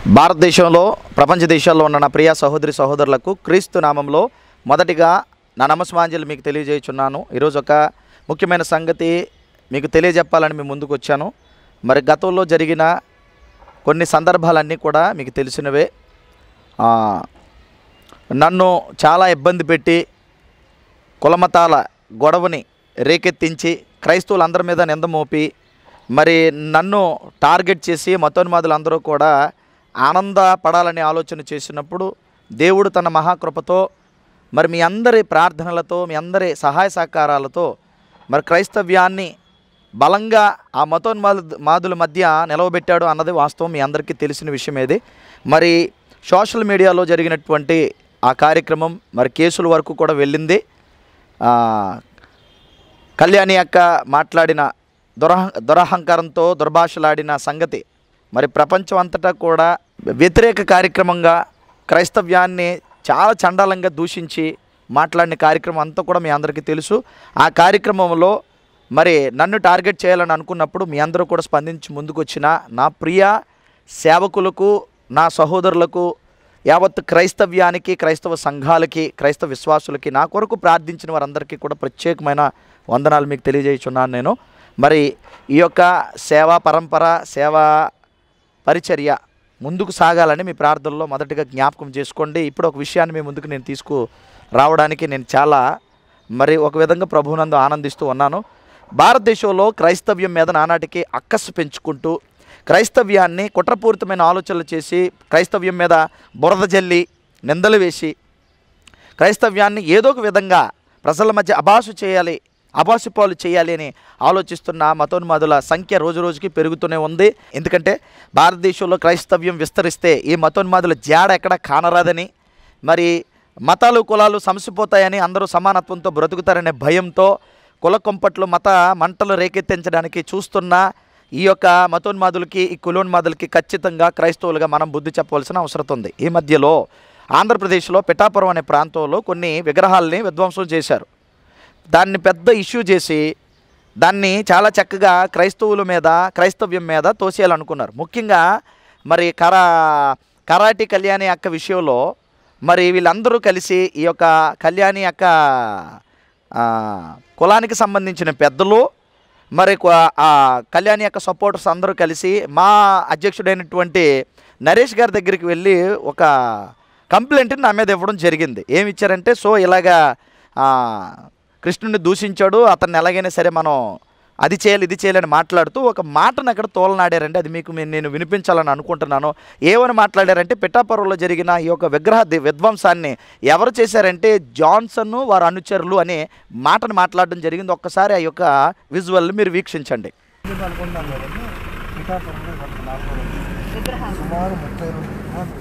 భారతదేశంలో ప్రపంచ దేశాల్లో ఉన్న నా ప్రియ సహోదరి సహోదరులకు క్రీస్తు నామంలో మొదటిగా నా నమస్మాంజలి మీకు తెలియజేయుచున్నాను ఈరోజు ఒక ముఖ్యమైన సంగతి మీకు తెలియజెప్పాలని మీ ముందుకు వచ్చాను మరి గతంలో జరిగిన కొన్ని సందర్భాలన్నీ కూడా మీకు తెలిసినవే ఆ, నన్ను చాలా ఇబ్బంది పెట్టి కులమతాల గొడవని రేకెత్తించి క్రైస్తవులందరి మీద నింద మోపి మరి నన్ను టార్గెట్ చేసి మతోన్మాదులందరూ కూడా ఆనందపడాలని ఆలోచన చేసినప్పుడు దేవుడు తన మహాకృపతో మరి మీ అందరి ప్రార్థనలతో మీ అందరి సహాయ సహకారాలతో మరి క్రైస్తవ్యాన్ని బలంగా ఆ మతోన్మాదు మాదుల మధ్య నిలవబెట్టాడు అన్నది వాస్తవం మీ అందరికీ తెలిసిన విషయమేది మరి సోషల్ మీడియాలో జరిగినటువంటి ఆ కార్యక్రమం మరి కేసుల వరకు కూడా వెళ్ళింది ఆ, కళ్యాణి అక్క మాట్లాడిన దురహ దురహంకారంతో దుర్భాషలాడిన సంగతి మరి ప్రపంచం అంతటా కూడా వ్యతిరేక కార్యక్రమంగా క్రైస్తవ్యాన్ని చాలా చండాలంగా దూషించి మాట్లాడిన కార్యక్రమం అంతా కూడా మీ అందరికీ తెలుసు ఆ కార్యక్రమంలో మరి నన్ను టార్గెట్ చేయాలని అనుకున్నప్పుడు మీ అందరూ కూడా స్పందించి ముందుకు వచ్చిన నా ప్రియ సేవకులకు నా సహోదరులకు యావత్ క్రైస్తవ్యానికి క్రైస్తవ సంఘాలకి క్రైస్తవ విశ్వాసులకి నా కొరకు ప్రార్థించిన వారందరికీ కూడా ప్రత్యేకమైన వందనాలు మీకు తెలియజేయుచున్నాను నేను మరి ఈ యొక్క సేవా పరంపర సేవా పరిచర్య ముందుకు సాగాలని మీ ప్రార్థనలో మొదటిగా జ్ఞాపకం చేసుకోండి ఇప్పుడు ఒక విషయాన్ని మీ ముందుకు నేను తీసుకు రావడానికి నేను చాలా మరి ఒక విధంగా ప్రభువునందు ఆనందిస్తూ ఉన్నాను భారతదేశంలో క్రైస్తవ్యం మీద నానాటికి అక్కస్సు పెంచుకుంటూ క్రైస్తవ్యాన్ని కుట్రపూరితమైన ఆలోచనలు చేసి క్రైస్తవ్యం మీద బురద జల్లి నిందలు వేసి క్రైస్తవ్యాన్ని ఏదో ఒక విధంగా ప్రజల మధ్య అభాసు చేయాలి అభాసుపాలు చేయాలి అని ఆలోచిస్తున్న మతోన్మాదుల సంఖ్య రోజు రోజుకి పెరుగుతూనే ఉంది ఎందుకంటే భారతదేశంలో క్రైస్తవ్యం విస్తరిస్తే ఈ మతోన్మాదుల జాడ ఎక్కడ కానరాదని మరి మతాలు కులాలు సమసిపోతాయని అందరూ సమానత్వంతో బ్రతుకుతారనే భయంతో కుల కొంపట్లు మత మంటలు రేకెత్తించడానికి చూస్తున్న ఈ యొక్క మతోన్మాదులకి ఈ కులోన్మాదులకి ఖచ్చితంగా క్రైస్తవులుగా మనం బుద్ధి చెప్పవలసిన అవసరం ఉంది ఈ మధ్యలో ఆంధ్రప్రదేశ్లో పిఠాపురం అనే ప్రాంతంలో కొన్ని విగ్రహాలని విధ్వంసం చేశారు దాన్ని పెద్ద ఇష్యూ చేసి దాన్ని చాలా చక్కగా క్రైస్తవుల మీద క్రైస్తవ్యం మీద తోసేయాలనుకున్నారు ముఖ్యంగా మరి కరా కరాటి కళ్యాణి అక్క విషయంలో మరి వీళ్ళందరూ కలిసి ఈ యొక్క కళ్యాణి అక్క ఆ, కులానికి సంబంధించిన పెద్దలు మరి కొ- ఆ కళ్యాణి యొక్క సపోర్టర్స్ అందరూ కలిసి మా అధ్యక్షుడైనటువంటి నరేష్ గారి దగ్గరికి వెళ్ళి ఒక కంప్లైంట్ని నా మీద ఇవ్వడం జరిగింది ఏమి ఇచ్చారంటే సో ఇలాగా ఆ, కృష్ణుడిని దూషించాడు అతన్ని ఎలాగైనా సరే మనం అది చేయాలి ఇది చేయాలని మాట్లాడుతూ ఒక మాటను అక్కడ తోలనాడారంటే అది మీకు మీ- నేను వినిపించాలని అనుకుంటున్నాను ఏమని మాట్లాడారంటే పిఠాపురంలో జరిగిన ఈ యొక్క విగ్రహ ది- విధ్వంసాన్ని ఎవరు చేశారంటే జాన్సన్ వారి అనుచరులు అనే మాటను మాట్లాడడం జరిగింది ఒక్కసారి ఆ యొక్క విజువల్ని మీరు వీక్షించండి నేను అనుకుంటాను కదండి పిఠాపురంలో ఇవాళ నాలుగో రోజు సుమారు ముప్పై రెండు విగ్రహాలు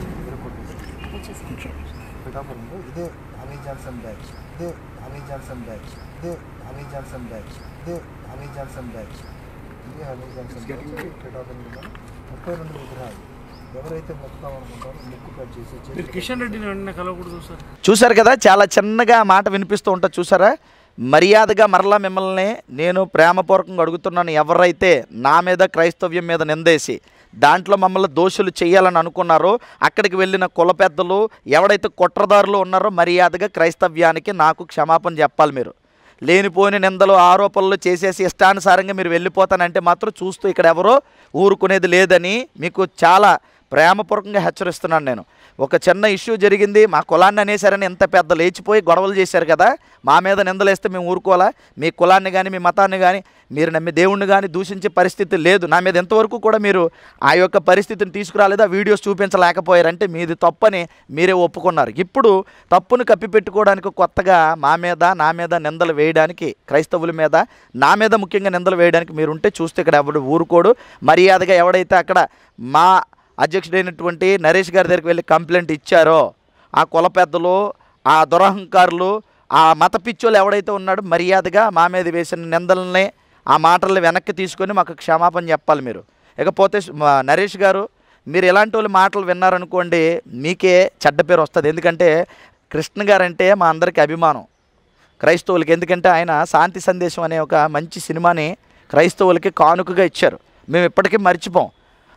ఎరగొట్టేశారు పిఠాపురంలో ఇదే అమీ జాన్సన్ బ్యాగ్ ఇదే అమీ జాన్సన్ బ్యాగ్ ఇదే అమీ జాన్సన్ బ్యాగ్ ఇదే అమీ జాన్సన్ బ్యాగ్ ఇదే అమీ జాన్సన్ బ్యాగ్ పిఠాపురంలో ముప్పై రెండు విగ్రహాలు ఎవరైతే మొక్కుతామనుకుంటారో ముక్కు కట్ చేసి మీరు చేతులు కిషన్ రెడ్డిని వెంటనే కలవకూడదు సార్ చూశారు కదా చాలా చిన్నగా మాట వినిపిస్తూ ఉంటుంది చూసారా మర్యాదగా మరలా మిమ్మల్ని నేను ప్రేమపూర్వకంగా అడుగుతున్నాను ఎవరైతే నా మీద క్రైస్తవ్యం మీద నిందేసి దాంట్లో మమ్మల్ని దోషులు చేయాలని అనుకున్నారో అక్కడికి వెళ్ళిన కుల పెద్దలు ఎవడైతే కుట్రదారులు ఉన్నారో మర్యాదగా క్రైస్తవ్యానికి నాకు క్షమాపణ చెప్పాలి మీరు లేనిపోని నిందలు ఆరోపణలు చేసేసి ఇష్టానుసారంగా మీరు వెళ్ళిపోతానంటే మాత్రం చూస్తూ ఇక్కడ ఎవరో ఊరుకునేది లేదని మీకు చాలా ప్రేమపూర్వకంగా హెచ్చరిస్తున్నాను నేను ఒక చిన్న ఇష్యూ జరిగింది మా కులాన్ని అనేసారని ఎంత పెద్ద లేచిపోయి గొడవలు చేశారు కదా మా మీద నిందలేస్తే మేము ఊరుకోవాలా మీ కులాన్ని కానీ మీ మతాన్ని కానీ మీరు నమ్మి దేవుణ్ణి కానీ దూషించే పరిస్థితి లేదు నా మీద ఎంతవరకు కూడా మీరు ఆ యొక్క పరిస్థితిని తీసుకురాలేదు ఆ వీడియోస్ చూపించలేకపోయారంటే మీది తప్పని మీరే ఒప్పుకున్నారు ఇప్పుడు తప్పును కప్పిపెట్టుకోవడానికి కొత్తగా మా మీద నా మీద నిందలు వేయడానికి క్రైస్తవుల మీద నా మీద ముఖ్యంగా నిందలు వేయడానికి మీరు ఉంటే చూస్తే ఇక్కడ ఎవడు ఊరుకోడు మర్యాదగా ఎవడైతే అక్కడ మా అధ్యక్షుడైనటువంటి నరేష్ గారి దగ్గరికి వెళ్ళి కంప్లైంట్ ఇచ్చారో ఆ కుల పెద్దలు ఆ దురహంకారులు ఆ మత పిచ్చోళ్ళు ఎవడైతే ఉన్నాడో మర్యాదగా మా మీద వేసిన నిందల్ని ఆ మాటల్ని వెనక్కి తీసుకొని మాకు క్షమాపణ చెప్పాలి మీరు ఇకపోతే మా నరేష్ గారు మీరు ఎలాంటి వాళ్ళు మాటలు విన్నారనుకోండి మీకే చెడ్డ పేరు వస్తుంది ఎందుకంటే కృష్ణ గారంటే మా అందరికీ అభిమానం క్రైస్తవులకి ఎందుకంటే ఆయన శాంతి సందేశం అనే ఒక మంచి సినిమాని క్రైస్తవులకి కానుకగా ఇచ్చారు మేము ఇప్పటికీ మర్చిపోం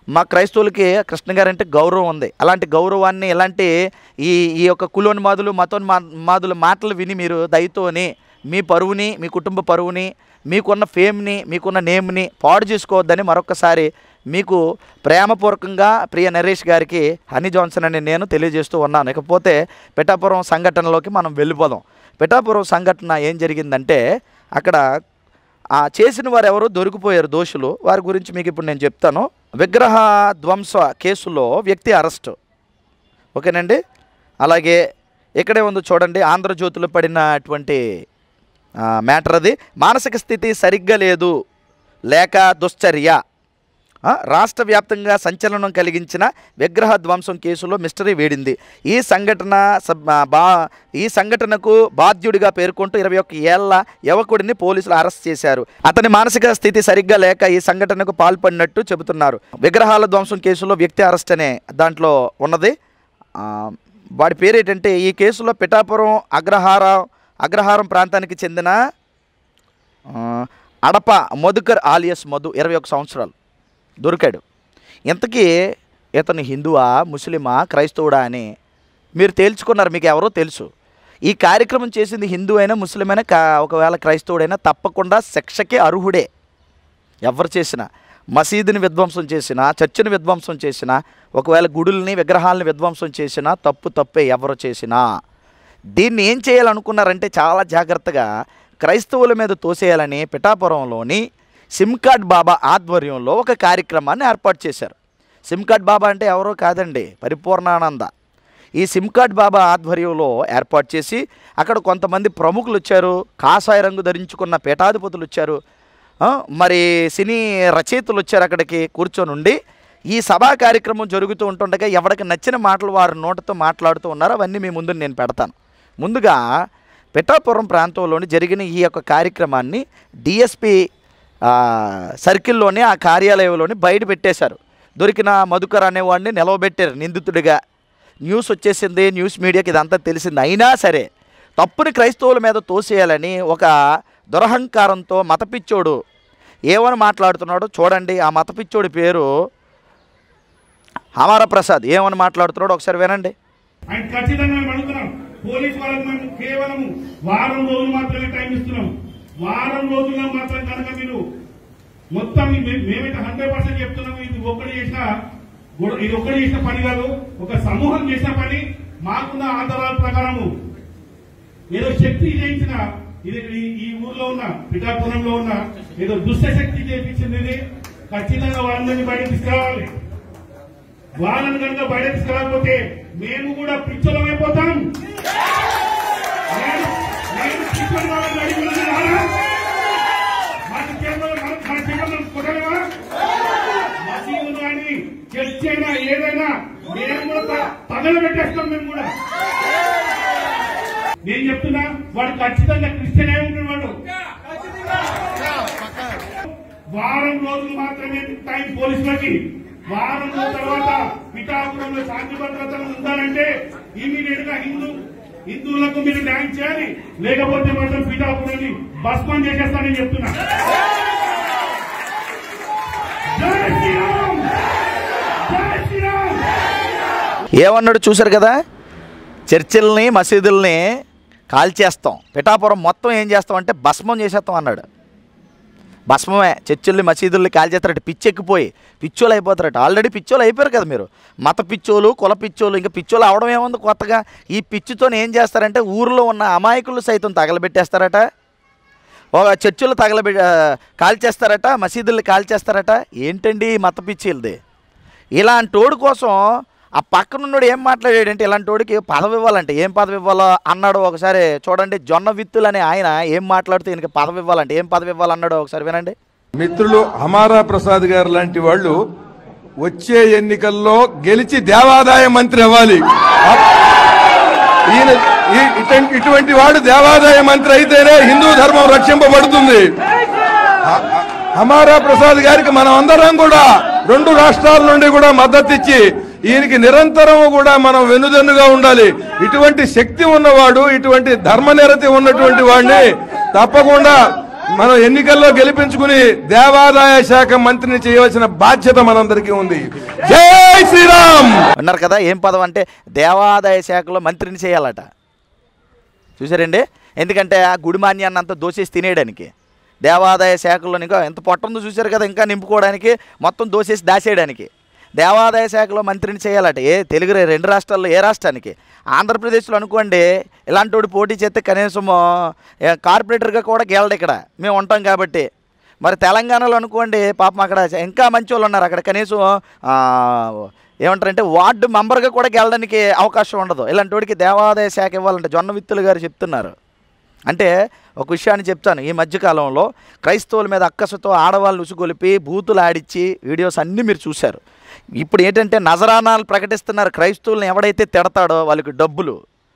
మా క్రైస్తవులకి కృష్ణ గారు అంటే గౌరవం ఉంది అలాంటి గౌరవాన్ని ఇలాంటి ఈ ఈ యొక్క కులోన్మాదులు మతోన్మాదుల మాటలు విని మీరు దయతోని మీ పరువుని మీ కుటుంబ పరువుని మీకున్న ఫేమ్ని మీకున్న నేమ్ని పాడు చేసుకోవద్దని మరొకసారి మీకు ప్రేమపూర్వకంగా ప్రియ నరేష్ గారికి హనీ జాన్సన్ అని నేను తెలియజేస్తూ ఉన్నాను ఇకపోతే పిఠాపురం సంఘటనలోకి మనం వెళ్ళిపోదాం పిఠాపురం సంఘటన ఏం జరిగిందంటే అక్కడ ఆ చేసిన వారు ఎవరు దొరికిపోయారు దోషులు వారి గురించి మీకు ఇప్పుడు నేను చెప్తాను విగ్రహ ధ్వంస కేసులో వ్యక్తి అరెస్టు ఓకేనండి అలాగే ఇక్కడే ఉంది చూడండి ఆంధ్రజ్యోతిలో పడినటువంటి ఆ, మ్యాటర్ అది మానసిక స్థితి సరిగ్గా లేదు లేక దుశ్చర్య ఆ, రాష్ట్ర వ్యాప్తంగా సంచలనం కలిగించిన విగ్రహ ధ్వంసం కేసులో మిస్టరీ వేడింది ఈ సంఘటన సబ్- ఆ, బా ఈ సంఘటనకు బాధ్యుడిగా పేర్కొంటూ ఇరవై ఒక్క ఏళ్ల యువకుడిని పోలీసులు అరెస్ట్ చేశారు అతని మానసిక స్థితి సరిగ్గా లేక ఈ సంఘటనకు పాల్పడినట్టు చెబుతున్నారు విగ్రహాల ధ్వంసం కేసులో వ్యక్తి అరెస్ట్ అనే దాంట్లో ఉన్నది ఆ, వాడి పేరు ఏంటంటే ఈ కేసులో పిఠాపురం అగ్రహారం అగ్రహారం ప్రాంతానికి చెందిన ఆ, అడప మధుకర్ ఆలియస్ మధు ఇరవై ఒక సంవత్సరాలు దొరికాడు ఇంతకీ ఇతను హిందువా ముస్లిమా క్రైస్తవుడా అని మీరు తేల్చుకున్నారు మీకు ఎవరో తెలుసు ఈ కార్యక్రమం చేసింది హిందూ అయినా ముస్లిం అయినా కా ఒకవేళ క్రైస్తవుడైనా తప్పకుండా శిక్షకి అర్హుడే ఎవరు చేసినా మసీదుని విధ్వంసం చేసినా చర్చిని విధ్వంసం చేసినా ఒకవేళ గుడుల్ని విగ్రహాలని విధ్వంసం చేసినా తప్పు తప్పే ఎవరు చేసినా దీన్ని ఏం చేయాలనుకున్నారంటే చాలా జాగ్రత్తగా క్రైస్తవుల మీద తోసేయాలని పిఠాపురంలోని సిమ్ కార్డ్ బాబా ఆధ్వర్యంలో ఒక కార్యక్రమాన్ని ఏర్పాటు చేశారు సిమ్ కార్డ్ బాబా అంటే ఎవరో కాదండి పరిపూర్ణానంద ఈ సిమ్ కార్డ్ బాబా ఆధ్వర్యంలో ఏర్పాటు చేసి అక్కడ కొంతమంది ప్రముఖులు వచ్చారు కాషాయ రంగు ధరించుకున్న పీఠాధిపతులు వచ్చారు ఆ, మరి సినీ రచయితలు వచ్చారు అక్కడికి కూర్చొని ఉండి ఈ సభా కార్యక్రమం జరుగుతూ ఉంటుండగా ఎవరికి నచ్చిన మాటలు వారి నోటితో మాట్లాడుతూ ఉన్నారు అవన్నీ మీ ముందు నేను పెడతాను ముందుగా పిఠాపురం ప్రాంతంలోని జరిగిన ఈ యొక్క కార్యక్రమాన్ని డిఎస్పి సర్కిల్లోని ఆ కార్యాలయంలోని బయట పెట్టేశారు దొరికిన మధుకర్ అనేవాడిని నిలవబెట్టారు నిందితుడిగా న్యూస్ వచ్చేసింది న్యూస్ మీడియాకి ఇదంతా తెలిసింది అయినా సరే తప్పుని క్రైస్తవుల మీద తోసేయాలని ఒక దురహంకారంతో మతపిచ్చోడు ఏమని మాట్లాడుతున్నాడో చూడండి ఆ మతపిచ్చోడి పేరు హమార ప్రసాద్ ఏమని మాట్లాడుతున్నాడో ఒకసారి వినండి ఆయన ఖచ్చితంగా మేము అడుగుతున్నాం పోలీస్ వాళ్ళకి మేము కేవలం వారం రోజులు మాత్రమే టైం ఇస్తున్నాం వారం రోజుల్లో మాత్రం కనుక మీరు మొత్తం మే- మేమైతే హండ్రెడ్ పర్సెంట్ చెప్తున్నాం ఇది ఒక్కటి చేసిన గొడ- ఇది ఒక్కటి చేసిన పని కాదు ఒక సమూహం చేసిన పని మాకున్న ఆధారాల ప్రకారము ఏదో శక్తి జయించిన ఇది ఈ- ఈ ఊర్లో ఉన్న పిఠాపురంలో ఉన్న ఏదో దుష్ట శక్తి చేయించింది ఇది ఖచ్చితంగా వాళ్ళని బయటకు తీసుకురావాలి వాళ్ళని కనుక బయట తీసుకురాకపోతే మేము కూడా పిచ్చలం అయిపోతాం నేను నేను పిచ్చలు వాళ్ళని అడిగి ఉన్నది రానా? మాకు కేవలం మన- మన కేవలం కొట్టలేమా మసీదులు కానీ చర్చ్ అయినా ఏదైనా మేము కూడా త- తగలబెట్టేస్తాం మేము కూడా నేను చెప్తున్నా వాడు ఖచ్చితంగా క్రిస్టియన్ అయి ఉంటున్నాడు వారం రోజులు మాత్రమే టైం పోలీసులకి వారం రోజుల తర్వాత పిఠాపురంలో శాంతి భద్రతలు ఉండాలంటే ఇమీడియట్ గా హిందూ హిందువులకు మీరు న్యాయం చేయాలి లేకపోతే మాత్రం పిఠాపురాన్ని భస్మం చేసేస్తానని చెప్తున్నా జై శ్రీరామ్ జై శ్రీరామ్ ఏమన్నాడు చూశారు కదా చర్చిల్ని మసీదుల్ని కాల్చేస్తాం పిఠాపురం మొత్తం ఏం చేస్తాం అంటే భస్మం చేసేస్తాం అన్నాడు భస్మమే చర్చిల్ని మసీదుల్ని కాల్చేస్తారట పిచ్చెక్కిపోయి పిచ్చోలు అయిపోతారట ఆల్రెడీ పిచ్చోలు అయిపోయారు కదా మీరు మత పిచ్చోలు కుల పిచ్చోలు ఇంకా పిచ్చోలు అవడం ఏముంది కొత్తగా ఈ పిచ్చితో ఏం చేస్తారంటే ఊరిలో ఉన్న అమాయకులు సైతం తగలబెట్టేస్తారట ఒక చర్చిలు తగలబె ఆ, కాల్చేస్తారట మసీదుల్ని కాల్చేస్తారట ఏంటండి ఈ మత పిచ్చిలది ఇలాంటోడు కోసం ఆ పక్కనున్నోడు ఏం మాట్లాడాడంటే ఇలాంటోడికి పదవి ఇవ్వాలంటే ఏం పదవి ఇవ్వాలో అన్నాడు ఒకసారి చూడండి జొన్న విత్తులు అనే ఆయన ఏం మాట్లాడుతూ ఈయనకి పదవి ఇవ్వాలంటే ఏం పదవి ఇవ్వాలన్నాడు ఒకసారి వినండి మిత్రులు హమారా ప్రసాద్ గారు లాంటి వాళ్ళు వచ్చే ఎన్నికల్లో గెలిచి దేవాదాయ మంత్రి అవ్వాలి ఈయన ఈ- ఇటువంటి- ఇటువంటి వాడు దేవాదాయ మంత్రి అయితేనే హిందూ ధర్మం రక్షింపబడుతుంది హ- హ- హమారా ప్రసాద్ గారికి మనం అందరం కూడా రెండు రాష్ట్రాల నుండి కూడా మద్దతు ఇచ్చి ఈయనకి నిరంతరం కూడా మనం వెనుదన్నుగా ఉండాలి ఇటువంటి శక్తి ఉన్నవాడు ఇటువంటి ధర్మనిరతి ఉన్నటువంటి వాడిని తప్పకుండా మనం ఎన్నికల్లో గెలిపించుకుని దేవాదాయ శాఖ మంత్రిని చేయవలసిన బాధ్యత మనందరికీ ఉంది జై శ్రీరామ్ విన్నారు కదా ఏం పదం అంటే దేవాదాయ శాఖలో మంత్రిని చేయాలట చూసారండి ఎందుకంటే ఆ గుడిమాన్యాన్ని అంతా దోసేసి తినేయడానికి దేవాదాయ శాఖలో ఇంకా ఎంత పొట్ట ఉందో చూశారు కదా ఇంకా నింపుకోవడానికి మొత్తం దోసేసి దాసేయడానికి దేవాదాయ శాఖలో మంత్రిని చేయాలట ఏ తెలుగు రే- రెండు రాష్ట్రాల్లో ఏ రాష్ట్రానికి ఆంధ్రప్రదేశ్లో అనుకోండి ఇలాంటి వాడు పోటీ చేస్తే కనీసం ఏ, కార్పొరేటర్గా కూడా గెలడు ఇక్కడ మేము ఉంటాం కాబట్టి మరి తెలంగాణలో అనుకోండి పాపం అక్కడ ఇంకా మంచి వాళ్ళు ఉన్నారు అక్కడ కనీసం ఆ, ఏమంటారంటే వార్డు మెంబర్గా కూడా గెలడానికి అవకాశం ఉండదు ఇలాంటి వాడికి దేవాదాయ శాఖ ఇవ్వాలంటే జొన్న విత్తులు గారు చెప్తున్నారు అంటే ఒక విషయాన్ని చెప్తాను ఈ మధ్యకాలంలో క్రైస్తవుల మీద అక్కసుతో ఆడవాళ్ళు ఉసుగొలిపి బూతులు ఆడిచ్చి వీడియోస్ అన్నీ మీరు చూశారు ఇప్పుడు ఏంటంటే నజరానాలు ప్రకటిస్తున్నారు క్రైస్తవులను ఎవడైతే తిడతాడో వాళ్ళకి డబ్బులు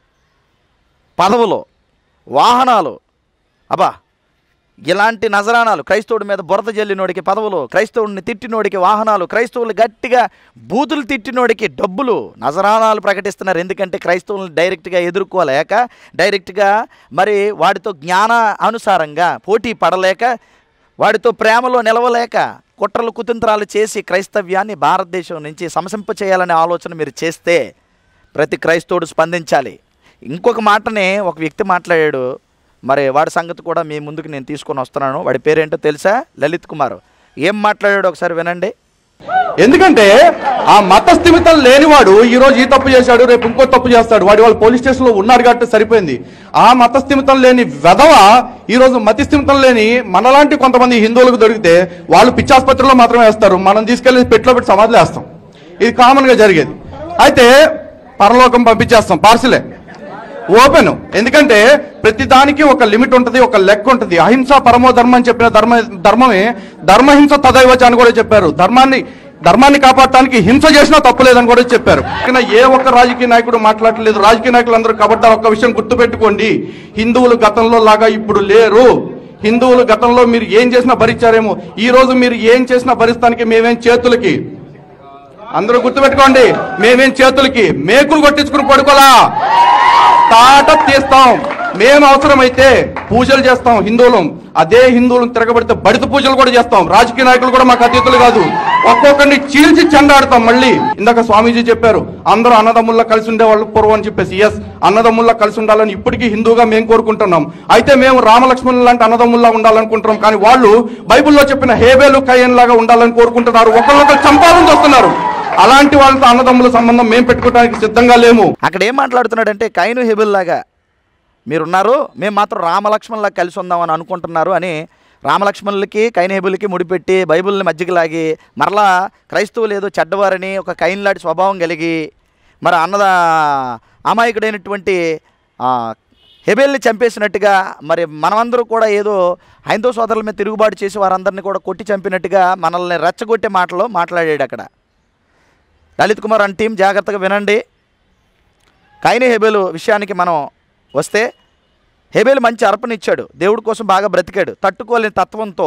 పదవులు వాహనాలు అబ్బా ఇలాంటి నజరానాలు క్రైస్తవుడి మీద బురద జల్లినోడికి పదవులు క్రైస్తవుడిని తిట్టినోడికి వాహనాలు క్రైస్తవులు గట్టిగా బూతులు తిట్టినోడికి డబ్బులు నజరానాలు ప్రకటిస్తున్నారు ఎందుకంటే క్రైస్తవులను డైరెక్ట్గా ఎదుర్కోలేక డైరెక్ట్గా మరి వాడితో జ్ఞాన అనుసారంగా పోటీ పడలేక వాడితో ప్రేమలో నిలవలేక కుట్రలు కుతంత్రాలు చేసి క్రైస్తవ్యాన్ని భారతదేశం నుంచి సమసింప చేయాలనే ఆలోచన మీరు చేస్తే ప్రతి క్రైస్తవుడు స్పందించాలి ఇంకొక మాటనే ఒక వ్యక్తి మాట్లాడాడు మరి వాడి సంగతి కూడా మీ ముందుకు నేను తీసుకొని వస్తున్నాను వాడి పేరేంటో తెలుసా లలిత్ కుమార్ ఏం మాట్లాడాడు ఒకసారి వినండి ఎందుకంటే ఆ మత స్థిమితం లేనివాడు ఈ రోజు ఈ తప్పు చేశాడు రేపు ఇంకో తప్పు చేస్తాడు వాడి వాళ్ళు పోలీస్ స్టేషన్ లో ఉన్నారు కాబట్టి సరిపోయింది ఆ మత స్థిమితం లేని వెధవ ఈ రోజు మతి స్థిమితం లేని మనలాంటి కొంతమంది హిందువులకు దొరికితే వాళ్ళు పిచ్చాసుపత్రిలో మాత్రమే వేస్తారు మనం తీసుకెళ్లి పెట్టులో పెట్టి సమాధిలో వేస్తాం ఇది కామన్ గా జరిగేది అయితే పరలోకం పంపించేస్తాం పార్సిలే ఓపెన్ ఎందుకంటే ప్రతి దానికి ఒక లిమిట్ ఉంటుంది ఒక లెక్క ఉంటుంది అహింస పరమో ధర్మం అని చెప్పిన ధర్మ ధర్మమే ధర్మహింస తదైవచ అని కూడా చెప్పారు ధర్మాన్ని ధర్మాన్ని కాపాడటానికి హింస చేసినా తప్పులేదని కూడా చెప్పారు కానీ ఏ ఒక్క రాజకీయ నాయకుడు మాట్లాడలేదు రాజకీయ నాయకులు అందరూ కాబట్టి ఒక్క విషయం గుర్తుపెట్టుకోండి హిందువులు గతంలో లాగా ఇప్పుడు లేరు హిందువులు గతంలో మీరు ఏం చేసినా భరించారేమో ఈ రోజు మీరు ఏం చేసినా భరిస్తానికి మేమేం చేతులకి అందరూ గుర్తుపెట్టుకోండి మేమేం చేతులకి మేకులు కొట్టించుకుని పడుకోలా తాట తీస్తాం మేము అవసరమైతే పూజలు చేస్తాం హిందువులం అదే హిందువులను తిరగబడితే బడిత పూజలు కూడా చేస్తాం రాజకీయ నాయకులు కూడా మాకు అతీతులు కాదు ఒక్కొక్కరిని చీల్చి చెండాడతాం మళ్ళీ ఇందాక స్వామీజీ చెప్పారు అందరూ అన్నదమ్ముల్లా కలిసి ఉండేవాళ్ళు పూర్వం అని చెప్పేసి ఎస్ అన్నదమ్ముల్లా కలిసి ఉండాలని ఇప్పటికీ హిందూగా మేము కోరుకుంటున్నాం అయితే మేము రామలక్ష్మణులు లాంటి అన్నదమ్ముల్లా ఉండాలనుకుంటున్నాం కానీ వాళ్ళు బైబిల్లో చెప్పిన హేబేలు కయ్యన్ లాగా ఉండాలని కోరుకుంటున్నారు ఒకళ్ళొకరు చంపాలని చూస్తున్నారు అలాంటి వాళ్ళతో అన్నదమ్ముల సంబంధం మేము పెట్టుకోవడానికి సిద్ధంగా లేము అక్కడ ఏం మాట్లాడుతున్నాడంటే కైను హెబిల్ లాగా మీరున్నారు మేము మాత్రం రామలక్ష్మణులా కలిసి ఉందామని అనుకుంటున్నారు అని రామలక్ష్మణులకి కైన హెబుల్కి ముడిపెట్టి బైబిల్ని మధ్యకి లాగి మరలా క్రైస్తవులు ఏదో చెడ్డవారని ఒక కైన్లాంటి స్వభావం కలిగి మరి అన్నద అమాయకుడైనటువంటి ఆ, హెబెల్ని చంపేసినట్టుగా మరి మనమందరూ కూడా ఏదో హైందవ సోదరుల మీద తిరుగుబాటు చేసి వారందరినీ కూడా కొట్టి చంపినట్టుగా మనల్ని రెచ్చగొట్టే మాటలు మాట్లాడాడు అక్కడ లలిత్ కుమార్ అని టీం జాగ్రత్తగా వినండి కైని హెబేలు విషయానికి మనం వస్తే హెబేలు మంచి అర్పణ ఇచ్చాడు దేవుడి కోసం బాగా బ్రతికాడు తట్టుకోలేని తత్వంతో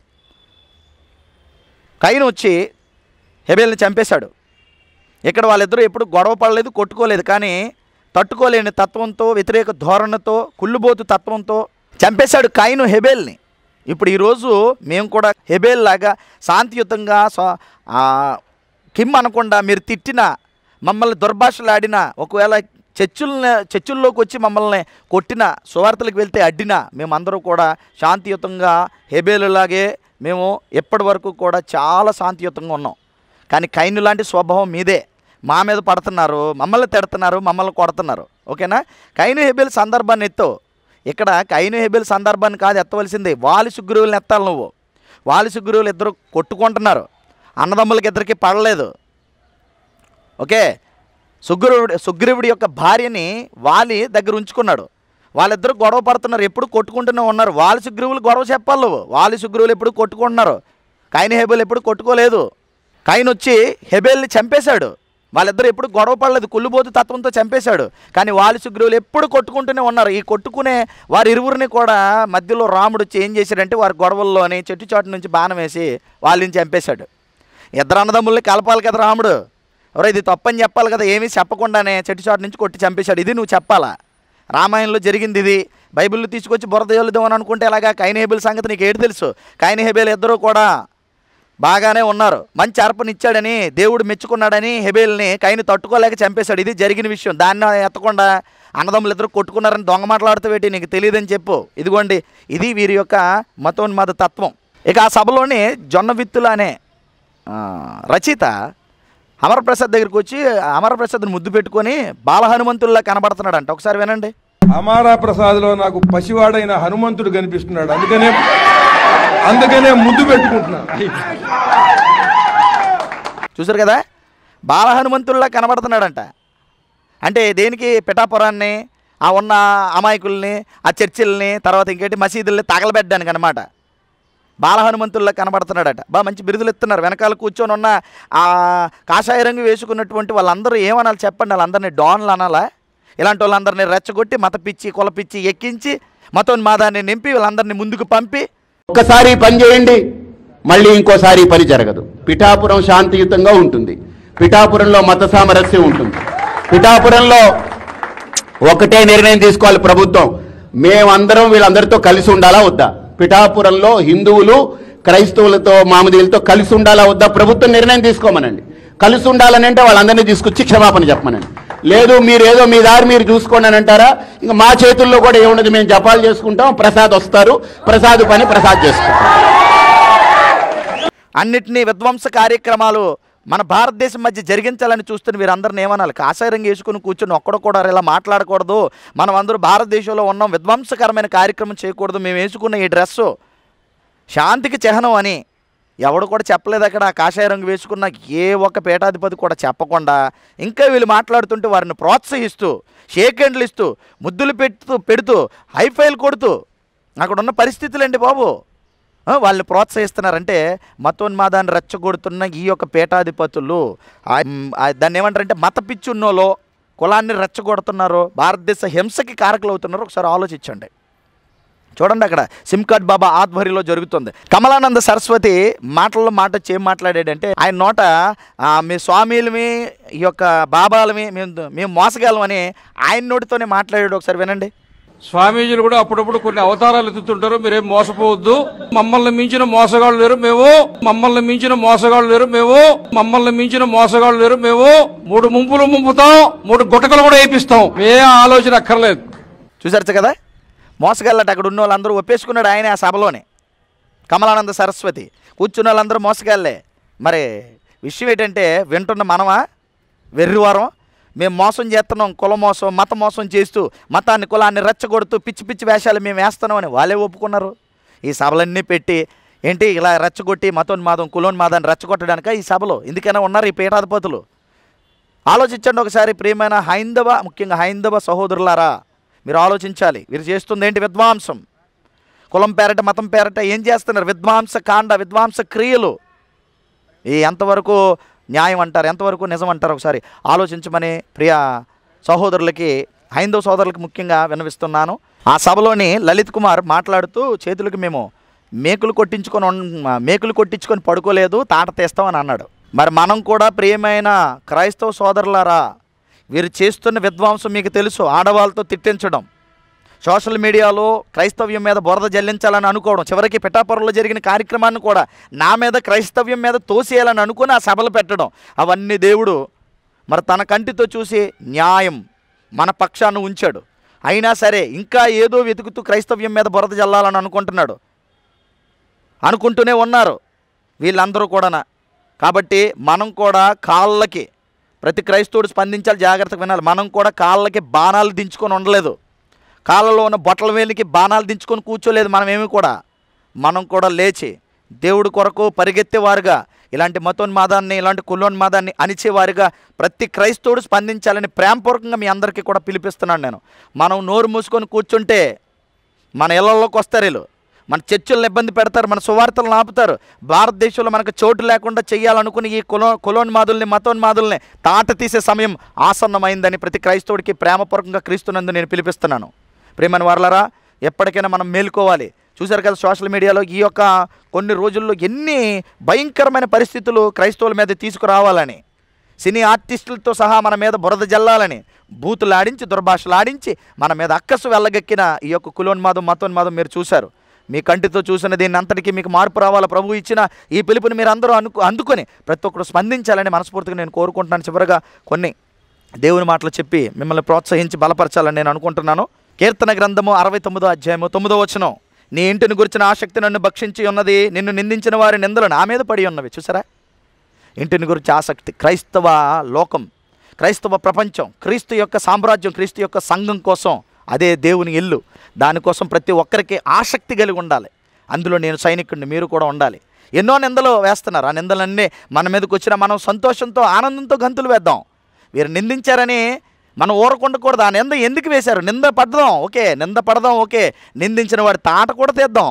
కైను వచ్చి హెబేల్ని చంపేశాడు ఇక్కడ వాళ్ళిద్దరూ ఎప్పుడు గొడవ పడలేదు కొట్టుకోలేదు కానీ తట్టుకోలేని తత్వంతో వ్యతిరేక ధోరణితో కుళ్ళుబోతు తత్వంతో చంపేశాడు కైను హెబేల్ని ఇప్పుడు ఈరోజు మేము కూడా హెబేల్ లాగా శాంతియుతంగా స్వ- ఆ, కిమ్ అనకుండా మీరు తిట్టిన మమ్మల్ని దుర్భాషలాడిన ఒకవేళ చర్చుల్ని చర్చుల్లోకి వచ్చి మమ్మల్ని కొట్టిన సువార్తలకు వెళ్తే అడ్డిన మేమందరూ కూడా శాంతియుతంగా హెబేలులాగే మేము ఎప్పటి వరకు కూడా చాలా శాంతియుతంగా ఉన్నాం కానీ కైను లాంటి స్వభావం మీదే మా మీద పడుతున్నారు మమ్మల్ని తిడుతున్నారు మమ్మల్ని కొడుతున్నారు ఓకేనా కైను హెబేల్ సందర్భాన్ని ఎత్తు ఇక్కడ కైను హెబేల్ సందర్భాన్ని కాదు ఎత్తవలసింది వాలి సుగ్రీవులను ఎత్తాలి నువ్వు వాలి సుగ్రీవులు ఇద్దరు కొట్టుకుంటున్నారు అన్నదమ్ములకి ఇద్దరికి పడలేదు ఓకే సుగ్రీవుడి సుగ్రీవుడి యొక్క భార్యని వాలి దగ్గర ఉంచుకున్నాడు వాళ్ళిద్దరు గొడవ పడుతున్నారు ఎప్పుడు కొట్టుకుంటూనే ఉన్నారు వాలి సుగ్రీవులు గొడవ చెప్పాలి నువ్వు వాలి సుగ్రీవులు ఎప్పుడు కొట్టుకుంటున్నారు కైన హెబేల్ ఎప్పుడు కొట్టుకోలేదు కైన్ వచ్చి హెబేల్ని చంపేశాడు వాళ్ళిద్దరు ఎప్పుడు గొడవ పడలేదు కుళ్ళుబోతు తత్వంతో చంపేశాడు కానీ వాలి సుగ్రీవులు ఎప్పుడు కొట్టుకుంటూనే ఉన్నారు ఈ కొట్టుకునే వారి ఇరువురిని కూడా మధ్యలో రాముడు వచ్చి ఏం చేశాడంటే వారి గొడవల్లోని చెట్టు చాటు నుంచి బాణం వేసి వాళ్ళని చంపేశాడు ఇద్దరు అన్నదమ్ముల్ని కలపాలి కదా రాముడు ఎవరో ఇది తప్పని చెప్పాలి కదా ఏమీ చెప్పకుండానే చెట్టు చాటు నుంచి కొట్టి చంపేశాడు ఇది నువ్వు చెప్పాలా రామాయణంలో జరిగింది ఇది బైబిల్ తీసుకొచ్చి బురద చల్లుదాం అని అనుకుంటే ఎలాగా కైన్ హేబిల్ సంగతి నీకు ఏంటి తెలుసు కైన్ హేబేల్ ఇద్దరు కూడా బాగానే ఉన్నారు మంచి అర్పనిచ్చాడని దేవుడు మెచ్చుకున్నాడని హెబేల్ని కైని తట్టుకోలేక చంపేశాడు ఇది జరిగిన విషయం దాన్ని ఎత్తకుండా అన్నదమ్ములు ఇద్దరు కొట్టుకున్నారని దొంగ మాట్లాడుతూ నీకు తెలియదని చెప్పు ఇదిగోండి ఇది వీరి యొక్క మతోన్మాద తత్వం ఇక ఆ సభలోని జొన్న విత్తులు అనే ఆ, రచయిత అమరప్రసాద్ దగ్గరికి వచ్చి అమరప్రసాద్ని ముద్దు పెట్టుకొని బాలహనుమంతుల్లా కనబడుతున్నాడంట ఒకసారి వినండి అమారా ప్రసాద్లో నాకు పసివాడైన హనుమంతుడు కనిపిస్తున్నాడు అందుకనే అందుకనే ముద్దు పెట్టుకుంటున్నాను చూసారు కదా బాలహనుమంతుల్లా కనబడుతున్నాడంట అంటే దేనికి పిఠాపురాన్ని ఆ ఉన్న అమాయకుల్ని ఆ చర్చిల్ని తర్వాత ఇంకేంటి మసీదుల్ని తగలబెట్టడానికి అనమాట బాలహనుమంతుల్లా కనబడుతున్నాడట బా మంచి బిరుదులు ఇస్తున్నారు వెనకాల కూర్చొని ఉన్న ఆ కాషాయ రంగు వేసుకున్నటువంటి వాళ్ళందరూ ఏమనాలి చెప్పండి వాళ్ళందరినీ డాన్లు అనాలా ఇలాంటి వాళ్ళందరినీ రెచ్చగొట్టి మత పిచ్చి కుల పిచ్చి ఎక్కించి మతోన్మాదాన్ని నింపి వీళ్ళందరినీ ముందుకు పంపి ఒక్కసారి పని చేయండి మళ్ళీ ఇంకోసారి ఈ పని జరగదు పిఠాపురం శాంతియుతంగా ఉంటుంది పిఠాపురంలో మత సామరస్యం ఉంటుంది పిఠాపురంలో ఒకటే నిర్ణయం తీసుకోవాలి ప్రభుత్వం మేమందరం వీళ్ళందరితో కలిసి ఉండాలా వద్దా పిఠాపురంలో హిందువులు క్రైస్తవులతో మామదీయులతో కలిసి ఉండాలా వద్దా ప్రభుత్వం నిర్ణయం తీసుకోమనండి కలిసి ఉండాలని అంటే వాళ్ళందరినీ తీసుకొచ్చి క్షమాపణ చెప్పమనండి లేదు మీరు ఏదో మీ దారి మీరు చూసుకోండి అని అంటారా ఇంకా మా చేతుల్లో కూడా ఏముండదు మేము జపాలు చేసుకుంటాం ప్రసాద్ వస్తారు ప్రసాద్ పని ప్రసాద్ చేసుకుంటాం అన్నిటినీ విధ్వంస కార్యక్రమాలు మన భారతదేశం మధ్య జరిగించాలని చూస్తున్న వీరందరిని ఏమనాలి కాషాయంగా వేసుకుని కూర్చొని ఒక్కడు కూడా ఇలా మాట్లాడకూడదు మనం అందరూ భారతదేశంలో ఉన్నాం విధ్వంసకరమైన కార్యక్రమం చేయకూడదు మేము వేసుకున్న ఈ డ్రెస్సు శాంతికి చిహ్నం అని ఎవడు కూడా చెప్పలేదు అక్కడ ఆ కాషాయ రంగు వేసుకున్న ఏ ఒక్క పీఠాధిపతి కూడా చెప్పకుండా ఇంకా వీళ్ళు మాట్లాడుతుంటే వారిని ప్రోత్సహిస్తూ షేక్ హ్యాండ్లు ఇస్తూ ముద్దులు పెడుతూ పెడుతూ హైఫైలు కొడుతూ అక్కడ ఉన్న పరిస్థితులండి బాబు ఆ, వాళ్ళని ప్రోత్సహిస్తున్నారంటే మతోన్మాదాన్ని రెచ్చగొడుతున్న ఈ యొక్క పీఠాధిపతులు ఆ, మ్, ఆ, దాన్ని ఏమంటారంటే మత పిచ్చున్నోలో కులాన్ని రెచ్చగొడుతున్నారు భారతదేశ హింసకి కారకులు అవుతున్నారు ఒకసారి ఆలోచించండి చూడండి అక్కడ సిమ్ కార్డ్ బాబా ఆధ్వర్యంలో జరుగుతుంది కమలానంద సరస్వతి మాటల్లో మాట వచ్చి ఏం మాట్లాడాడంటే ఆయన నోట ఆ, మీ స్వామీలమి ఈ యొక్క బాబాలమి మేము మేము మోసగాలమని ఆయన నోటితోనే మాట్లాడాడు ఒకసారి వినండి స్వామీజీలు కూడా అప్పుడప్పుడు కొన్ని అవతారాలు ఎత్తుతుంటారు మీరేం మోసపోవద్దు మమ్మల్ని మించిన మోసగాళ్ళు లేరు మేము మమ్మల్ని మించిన మోసగాళ్ళు లేరు మేము మమ్మల్ని మించిన మోసగాళ్ళు లేరు మేము మూడు ముంపులు ముంపుతాం మూడు గుటకలు కూడా వేపిస్తాం ఏ ఆలోచన అక్కర్లేదు చూసారు కదా మోసగాళ్ళట అక్కడ ఉన్న వాళ్ళందరూ ఒప్పేసుకున్నాడు ఆయన ఆ సభలోనే కమలానంద సరస్వతి కూర్చున్న వాళ్ళందరూ మోసగాళ్ళే మరి విషయం ఏంటంటే వింటున్న మనమా వెర్రివారం మేము మోసం చేస్తున్నాం కుల మోసం మత మోసం చేస్తూ మతాన్ని కులాన్ని రెచ్చగొడుతూ పిచ్చి పిచ్చి వేషాలు మేము వేస్తున్నామని వాళ్ళే ఒప్పుకున్నారు ఈ సభలన్నీ పెట్టి ఏంటి ఇలా రెచ్చగొట్టి మతోన్మాదం కులోన్మాదాన్ని రెచ్చగొట్టడానిక ఈ సభలో ఎందుకైనా ఉన్నారు ఈ పీఠాధిపతులు ఆలోచించండి ఒకసారి ప్రియమైన హైందవ ముఖ్యంగా హైందవ సహోదరులారా మీరు ఆలోచించాలి వీరు చేస్తుంది ఏంటి విద్వాంసం కులం పేరట మతం పేరట ఏం చేస్తున్నారు విద్వాంస కాండ విద్వాంస క్రియలు ఈ ఎంతవరకు న్యాయం అంటారు ఎంతవరకు నిజం అంటారు ఒకసారి ఆలోచించమని ప్రియ సహోదరులకి హైందవ సోదరులకి ముఖ్యంగా వినవిస్తున్నాను ఆ సభలోని లలిత్ కుమార్ మాట్లాడుతూ చేతులకి మేము మేకులు కొట్టించుకొని ఉన్- మేకులు కొట్టించుకొని పడుకోలేదు తాట తీస్తామని అన్నాడు మరి మనం కూడా ప్రియమైన క్రైస్తవ సోదరులారా వీరు చేస్తున్న విద్వాంసం మీకు తెలుసు ఆడవాళ్ళతో తిట్టించడం సోషల్ మీడియాలో క్రైస్తవ్యం మీద బురద జల్లించాలని అనుకోవడం చివరికి పిఠాపురంలో జరిగిన కార్యక్రమాన్ని కూడా నా మీద క్రైస్తవ్యం మీద తోసేయాలని అనుకుని ఆ సభలు పెట్టడం అవన్నీ దేవుడు మరి తన కంటితో చూసి న్యాయం మన పక్షాన్ని ఉంచాడు అయినా సరే ఇంకా ఏదో వెతుకుతూ క్రైస్తవ్యం మీద బురద జల్లాలని అనుకుంటున్నాడు అనుకుంటూనే ఉన్నారు వీళ్ళందరూ కూడా కాబట్టి మనం కూడా కాళ్ళకి ప్రతి క్రైస్తవుడు స్పందించాలి జాగ్రత్తగా వినాలి మనం కూడా కాళ్ళకి బాణాలు దించుకొని ఉండలేదు కాళ్ళలో ఉన్న బొట్టల వేలికి బాణాలు దించుకొని కూర్చోలేదు మనమేమి కూడా మనం కూడా లేచి దేవుడి కొరకు పరిగెత్తేవారుగా ఇలాంటి మతోన్మాదాన్ని ఇలాంటి కులోన్మాదాన్ని అణిచేవారుగా ప్రతి క్రైస్తవుడు స్పందించాలని ప్రేమపూర్వకంగా మీ అందరికీ కూడా పిలిపిస్తున్నాను నేను మనం నోరు మూసుకొని కూర్చుంటే మన ఇళ్లలోకి వస్తారు వీళ్ళు మన చర్చలను ఇబ్బంది పెడతారు మన సువార్తలను ఆపుతారు భారతదేశంలో మనకు చోటు లేకుండా చేయాలనుకుని ఈ కులో కులోన్మాదుల్ని మతోన్మాదుల్ని తాట తీసే సమయం ఆసన్నమైందని ప్రతి క్రైస్తవుడికి ప్రేమపూర్వకంగా క్రీస్తునందు నేను పిలిపిస్తున్నాను ప్రేమని వారలరా ఎప్పటికైనా మనం మేల్కోవాలి చూశారు కదా సోషల్ మీడియాలో ఈ యొక్క కొన్ని రోజుల్లో ఎన్ని భయంకరమైన పరిస్థితులు క్రైస్తవుల మీద తీసుకురావాలని సినీ ఆర్టిస్టులతో సహా మన మీద బురద జల్లాలని బూతులాడించి దుర్భాషలాడించి మన మీద అక్కసు వెళ్ళగక్కిన ఈ యొక్క కులోన్మాదం మతోన్మాదం మీరు చూశారు మీ కంటితో చూసిన దీన్ని అంతటికీ మీకు మార్పు రావాలా ప్రభు ఇచ్చిన ఈ పిలుపుని మీరు అందరూ అనుకు అందుకొని ప్రతి ఒక్కరు స్పందించాలని మనస్ఫూర్తిగా నేను కోరుకుంటున్నాను చివరగా కొన్ని దేవుని మాటలు చెప్పి మిమ్మల్ని ప్రోత్సహించి బలపరచాలని నేను అనుకుంటున్నాను కీర్తన గ్రంథము అరవై తొమ్మిదో అధ్యాయము తొమ్మిదో వచనం నీ ఇంటిని గురించిన ఆసక్తి నన్ను భక్షించి ఉన్నది నిన్ను నిందించిన వారి నిందలు నా మీద పడి ఉన్నవి చూసారా ఇంటిని గురించి ఆసక్తి క్రైస్తవ లోకం క్రైస్తవ ప్రపంచం క్రీస్తు యొక్క సామ్రాజ్యం క్రీస్తు యొక్క సంఘం కోసం అదే దేవుని ఇల్లు దానికోసం ప్రతి ఒక్కరికి ఆసక్తి కలిగి ఉండాలి అందులో నేను సైనికుడిని మీరు కూడా ఉండాలి ఎన్నో నిందలు వేస్తున్నారు ఆ నిందలన్నీ మన మీదకి వచ్చిన మనం సంతోషంతో ఆనందంతో గంతులు వేద్దాం వీరు నిందించారని మనం ఊరకుండకూడదు ఆ నింద ఎందుకు వేశారు నింద పడదాం ఓకే నింద పడదాం ఓకే నిందించిన వాడి తాట కూడా తీద్దాం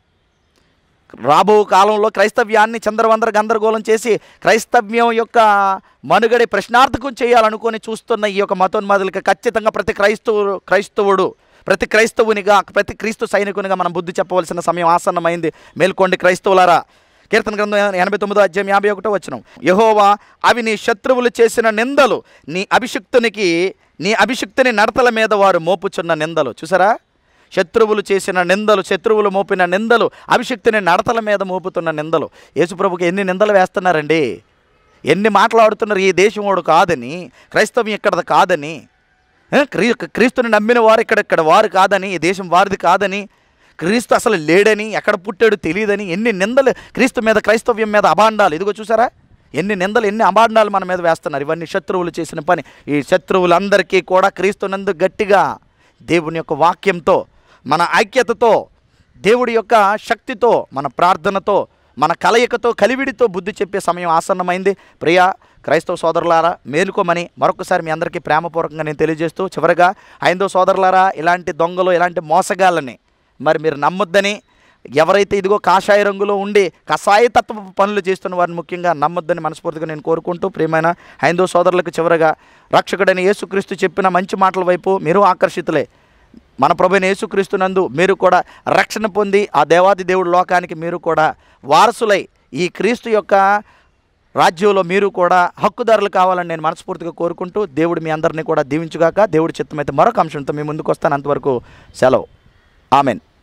రాబో కాలంలో క్రైస్తవ్యాన్ని చంద్రవందర గందరగోళం చేసి క్రైస్తవ్యం యొక్క మనుగడి ప్రశ్నార్థకం చేయాలనుకొని చూస్తున్న ఈ యొక్క మతోన్మాదులకి ఖచ్చితంగా ప్రతి క్రైస్తవుడు క్రైస్తవుడు ప్రతి క్రైస్తవునిగా ప్రతి క్రీస్తు సైనికునిగా మనం బుద్ధి చెప్పవలసిన సమయం ఆసన్నమైంది మేల్కోండి క్రైస్తవులారా కీర్తన గ్రంథం ఎనభై తొమ్మిదో అధ్యాయం యాభై ఒకటో వచ్చిన యహోవా అవి నీ శత్రువులు చేసిన నిందలు నీ అభిషిక్తునికి నీ అభిషిక్తుని నడతల మీద వారు మోపుచున్న నిందలు చూసారా శత్రువులు చేసిన నిందలు శత్రువులు మోపిన నిందలు అభిషక్తిని నడతల మీద మోపుతున్న నిందలు యేసుప్రభుకి ఎన్ని నిందలు వేస్తున్నారండి ఎన్ని మాట్లాడుతున్నారు ఈ దేశం వాడు కాదని క్రైస్తవం ఇక్కడది కాదని ఏ, క్రీ క్రీస్తుని నమ్మిన వారు ఇక్కడ ఇక్కడ వారు కాదని ఈ దేశం వారిది కాదని క్రీస్తు అసలు లేడని ఎక్కడ పుట్టాడు తెలియదని ఎన్ని నిందలు క్రీస్తు మీద క్రైస్తవ్యం మీద అభాండాలు ఇదిగో చూసారా ఎన్ని నిందలు ఎన్ని అభాండాలు మన మీద వేస్తున్నారు ఇవన్నీ శత్రువులు చేసిన పని ఈ శత్రువులందరికీ కూడా క్రీస్తునందు గట్టిగా దేవుని యొక్క వాక్యంతో మన ఐక్యతతో దేవుడి యొక్క శక్తితో మన ప్రార్థనతో మన కలయికతో కలివిడితో బుద్ధి చెప్పే సమయం ఆసన్నమైంది ప్రియా క్రైస్తవ సోదరులారా మేలుకోమని మరొకసారి మీ అందరికీ ప్రేమపూర్వకంగా నేను తెలియజేస్తూ చివరగా ఐదో సోదరులారా ఇలాంటి దొంగలు ఇలాంటి మోసగాళ్ళని మరి మీరు నమ్మొద్దని ఎవరైతే ఇదిగో కాషాయ రంగులో ఉండి కషాయతత్వ పనులు చేస్తున్న వారిని ముఖ్యంగా నమ్మొద్దని మనస్ఫూర్తిగా నేను కోరుకుంటూ ప్రియమైన హైందవ సోదరులకు చివరగా రక్షకుడైన యేసుక్రీస్తు చెప్పిన మంచి మాటల వైపు మీరు ఆకర్షితులే మన ప్రభుని యేసుక్రీస్తునందు మీరు కూడా రక్షణ పొంది ఆ దేవాది దేవుడి లోకానికి మీరు కూడా వారసులై ఈ క్రీస్తు యొక్క రాజ్యంలో మీరు కూడా హక్కుదారులు కావాలని నేను మనస్ఫూర్తిగా కోరుకుంటూ దేవుడు మీ అందరినీ కూడా దీవించుగాక దేవుడి చిత్తమైతే మరొక అంశంతో మీ ముందుకు వస్తాను అంతవరకు సెలవు ఆమెన్